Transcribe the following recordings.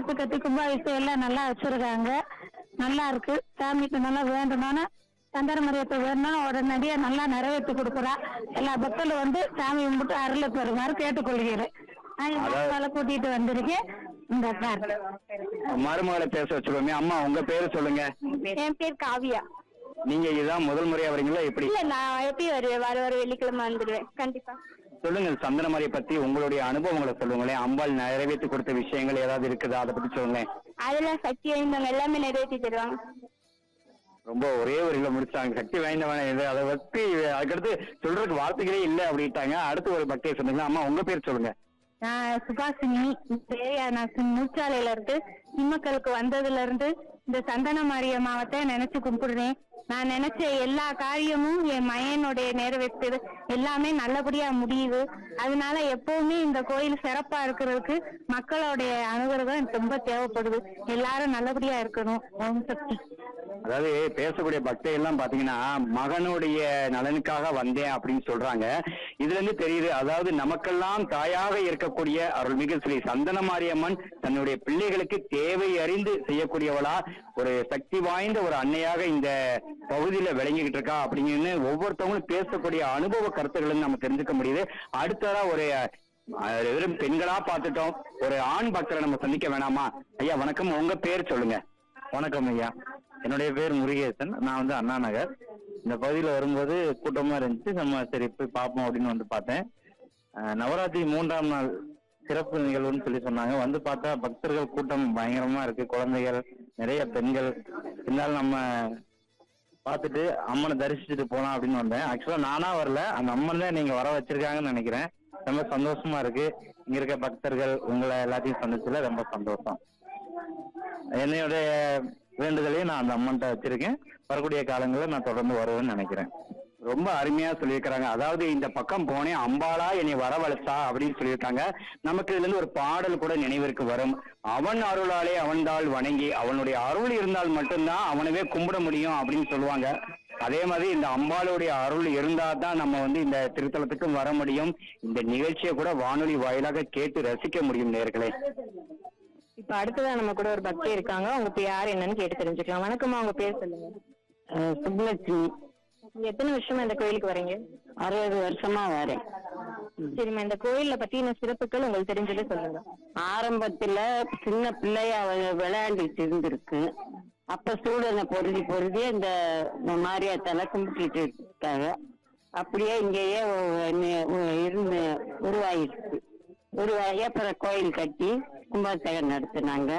கட்டு கட்டி கும்பாபிஷேகம் எல்லாம் நல்லா வச்சிருக்காங்க நல்லா இருக்கு சாமிக்கு நல்லா வேண்டுமானா சந்தன மரியத்தை வேணும்னா உடனடியா நல்லா நிறைவேற்றி கொடுக்குறா எல்லா பக்தர்களும் வந்து சாமி கும்பிட்டு அருளை பெறுமாறு கேட்டுக்கொள்கிறேன் நான் என் அதாவது- மகளை கூட்டிட்டு வந்திருக்கேன் இந்த பார். மருமகளை பேச வச்சுக்கோமே அம்மா உங்க பேரு சொல்லுங்க என் பேர் காவியா நீங்க இதுதான் முதல் முறையா வரீங்களா எப்படி இல்ல நான் எப்படி வருவேன் வர வர வெள்ளிக்கிழமை வந்துடுவேன் கண்டிப்பா சொல்லுங்க சந்தனமாரியை பத்தி உங்களுடைய அனுபவங்களை சொல்லுங்களேன் அம்பாள் நிறைவேற்றி கொடுத்த விஷயங்கள் ஏதாவது இருக்குதா அதை பத்தி சொல்லுங்களேன் அதெல்லாம் சக்தி வாய்ந்தவங்க எல்லாமே நிறைவேற்றி தருவாங்க ரொம்ப ஒரே ஒரு இல்ல முடிச்சாங்க சக்தி வாய்ந்தவன இது அதை பத்தி அதுக்கடுத்து சொல்றதுக்கு வார்த்தைகளே இல்ல அப்படின்ட்டாங்க அடுத்து ஒரு பக்தியை சொன்னீங்க அம்மா உங்க பேர் சொல்லுங்க நான் சுபாஷினி இந்த ஏரியா நான் சி- முச்சாலையில இருந்து சிம்மக்கலுக்கு வந்ததுல இருந்து இந்த சந்தன மாரியம்மாவத்தை நினைச்சு கும்பிடுறேன் நான் நினைச்ச எல்லா காரியமும் என் மயனுடைய நிறைவேற்றது எல்லாமே நல்லபடியா முடியுது அதனால எப்பவுமே இந்த கோயில் சிறப்பா இருக்கிறதுக்கு மக்களுடைய அனுகிரகம் எனக்கு ரொம்ப தேவைப்படுது எல்லாரும் நல்லபடியா இருக்கணும் ஓம் சக்தி அதாவது பேசக்கூடிய பக்தை எல்லாம் பாத்தீங்கன்னா மகனுடைய நலனுக்காக வந்தேன் அப்படின்னு சொல்றாங்க இதுல இருந்து தெரியுது அதாவது நமக்கெல்லாம் தாயாக இருக்கக்கூடிய அருள்மிகு ஸ்ரீ சந்தன மாரியம்மன் தன்னுடைய பிள்ளைகளுக்கு தேவை அறிந்து செய்யக்கூடியவளா ஒரு சக்தி வாய்ந்த ஒரு அன்னையாக இந்த பகுதியில விளங்கிக்கிட்டு இருக்கா அப்படின்னு ஒவ்வொருத்தவங்களும் பேசக்கூடிய அனுபவ கருத்துக்களை நம்ம தெரிஞ்சுக்க முடியுது அடுத்ததா ஒரு அஹ், வெறும் பெண்களா பார்த்துட்டோம் ஒரு ஆண் பக்தரை நம்ம சந்திக்க வேணாமா ஐயா வணக்கம் உங்க பேர் சொல்லுங்க வணக்கம் ஐயா என்னுடைய பேர் முருகேசன் நான் வந்து அண்ணா நகர் இந்த பகுதியில் வரும்போது கூட்டமா இருந்துச்சு நம்ம சரி போய் பார்ப்போம் அப்படின்னு வந்து பார்த்தேன் அஹ், நவராத்திரி மூன்றாம் நாள் சிறப்பு நிகழ்வுன்னு சொல்லி சொன்னாங்க வந்து பார்த்தா பக்தர்கள் கூட்டம் பயங்கரமா இருக்கு குழந்தைகள் நிறைய பெண்கள் இருந்தாலும் நம்ம பார்த்துட்டு அம்மனை தரிசிச்சுட்டு போலாம் அப்படின்னு வந்தேன் ஆக்சுவலா நானா வரல அந்த அம்மன் தான் நீங்க வர வச்சிருக்காங்கன்னு நினைக்கிறேன் ரொம்ப சந்தோஷமா இருக்கு இங்க இருக்க பக்தர்கள் உங்களை எல்லாத்தையும் சந்திச்சதுல ரொம்ப சந்தோஷம் என்னுடைய வேண்டுதலையும் நான் அந்த அம்மன்ட்ட வச்சிருக்கேன் வரக்கூடிய காலங்களில் நான் தொடர்ந்து வருவேன்னு நினைக்கிறேன் ரொம்ப அருமையா சொல்லியிருக்கிறாங்க அதாவது இந்த பக்கம் போனேன் அம்பாளா என்னை வரவழைச்சா அப்படின்னு சொல்லியிருக்காங்க நமக்கு இதுல இருந்து ஒரு பாடல் கூட நினைவிற்கு வரும் அவன் அருளாலே அவன்தாள் வணங்கி அவனுடைய அருள் இருந்தால் மட்டும்தான் அவனவே கும்பிட முடியும் அப்படின்னு சொல்லுவாங்க அதே மாதிரி இந்த அம்பாளுடைய அருள் இருந்தா தான் நம்ம வந்து இந்த திருத்தலத்துக்கும் வர முடியும் இந்த நிகழ்ச்சியை கூட வானொலி வாயிலாக கேட்டு ரசிக்க முடியும் நேர்களே இப்ப அடுத்ததா நம்ம கூட ஒரு பக்தி இருக்காங்க உங்க பேர் யார் என்னன்னு கேட்டு தெரிஞ்சுக்கலாம் வணக்கம்மா உங்க பேர் சொல்லுங்க சுப்புலட்சுமி நீங்க எத்தனை வருஷமா இந்த கோயிலுக்கு வரீங்க அறுபது வருஷமா வரேன் சரிம்மா இந்த கோயில்ல பத்தின சிறப்புகள் உங்களுக்கு தெரிஞ்சதை சொல்லுங்க ஆரம்பத்துல சின்ன பிள்ளையா அவ- விளையாண்டுட்டு இருந்திருக்கு அப்ப சூடனை பொருதி பொருதி இந்த மாரியாத்தால கும்பிட்டுட்டு இருக்காங்க அப்படியே இங்கேயே ஒ- நி- ஒ- இருந்து உருவாயிடுச்சு உருவாகி அப்புறம் கோயில் கட்டி கும்பாபிஷேகம் நடத்துனாங்க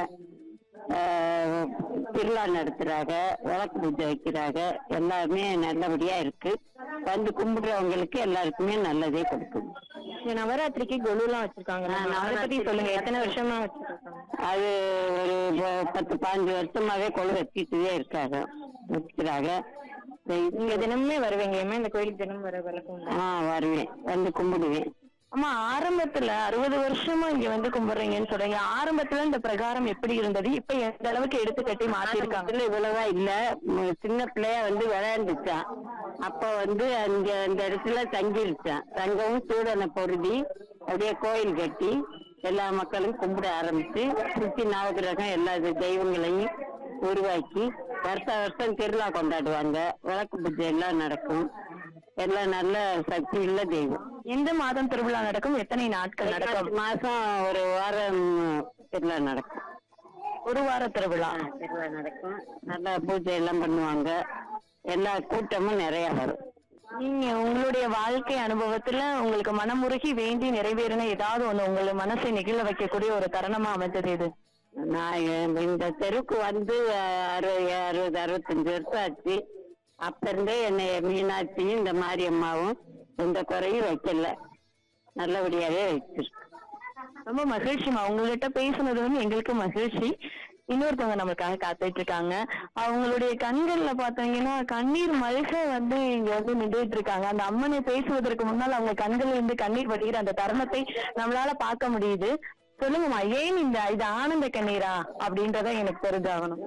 ஆஹ் திருவிழா நடத்துறாங்க விளக்கு பூஜை வைக்கிறாங்க எல்லாமே நல்லபடியா இருக்கு வந்து கும்பிடுறவங்களுக்கு எல்லாருக்குமே நல்லதே கொடுக்கும் இந்த நவராத்திரிக்கு கொலு எல்லாம் வச்சிருக்காங்க ஆ, அதை பத்தி நவராத்திரி. சொல்லுங்க எத்தனை வருஷமா வச்சிருக்காங்க அது ஒரு ப- பத்து பாஞ்சு வருஷமாவே கொலை வச்சுட்டே இருக்காங்க வைக்கிறாங்க நீங்க தினமுமே வருவீங்க ஏமா இந்த கோயிலுக்கு தினமும் வர வழக்கம் உண்டா? ஆ வருவேன் வந்து கும்பிடுவேன் அம்மா ஆரம்பத்துல அறுபது வருஷமா இங்க வந்து கும்பிடுறீங்கன்னு சொல்றீங்க ஆரம்பத்துல இந்த பிரகாரம் எப்படி இருந்தது இப்ப எந்த அளவுக்கு எடுத்து கட்டி மாத்திருக்காங்க ஆரம்பத்துல இவ்வளவா இல்ல ம், சின்ன பிள்ளைய வந்து விளையாண்டுச்சான் அப்ப வந்து அங்க அந்த இடத்துல தங்கிருச்சான் தங்கவும் சூடனை பொருதி அப்படியே கோயில் கட்டி எல்லா மக்களும் கும்பிட ஆரம்பிச்சு சுத்தி நவகிரகம் எல்லா இது தெய்வங்களையும் உருவாக்கி வருஷ வருஷம் திருவிழா கொண்டாடுவாங்க விளக்கு பூஜை எல்லாம் நடக்கும் எல்லாம் நல்ல சக்தி உள்ள தெய்வம் எந்த மாதம் திருவிழா நடக்கும் எத்தனை நாட்கள் நடக்கும் நடக்கும் மாசம் ஒரு வாரம் திருவிழா நடக்கும் ஒரு வார திருவிழா திருவிழா நடக்கும் நல்லா பூஜை எல்லாம் பண்ணுவாங்க எல்லா கூட்டமும் நிறைய வரும் நீங்க உங்களுடைய வாழ்க்கை அனுபவத்துல உங்களுக்கு மனமுருகி வேண்டி நிறைவேறின ஏதாவது ஒண்ணு உங்களை மனசை நெகிழ வைக்கக்கூடிய ஒரு தருணமா அமைஞ்சது இது நான் எ- இந்த தெருவுக்கு வந்து அஹ், அறுபது அறுபது அறுபத்தஞ்சு வருஷம் ஆச்சு அப்ப இருந்தே என்னை மீனாட்சியும் இந்த மாரியம்மாவும் எந்த குறையும் வைக்கல நல்லபடியாவே வச்சிருக்கு ரொம்ப மகிழ்ச்சிமா உங்ககிட்ட பேசுனது வந்து எங்களுக்கு மகிழ்ச்சி இன்னொருத்தவங்க நமக்காக காத்துட்டு இருக்காங்க அவங்களுடைய கண்கள்ல பாத்தீங்கன்னா கண்ணீர் மல்க வந்து இங்க வந்து நின்றுட்டு இருக்காங்க அந்த அம்மனை பேசுவதற்கு முன்னால் அவங்க கண்களில் இருந்து கண்ணீர் வடிகிற அந்த தருணத்தை நம்மளால பார்க்க முடியுது சொல்லுங்கம்மா ஏன் இந்த இது ஆனந்த கண்ணீரா அப்படின்றத எனக்கு தெரிஞ்சாகணும்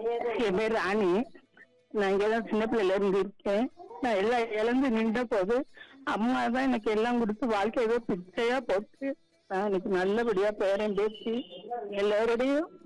என் பேர் ராணி நான் இங்கதான் சின்ன பிள்ளைல இருந்து இருக்கேன் நான் எல்லாம் இழந்து நின்ற போது அம்மா தான் எனக்கு எல்லாம் கொடுத்து வாழ்க்கை ஏதோ பிச்சையா போட்டு நான் இன்னைக்கு நல்லபடியா பேரன் பேசி எல்லாரோடையும்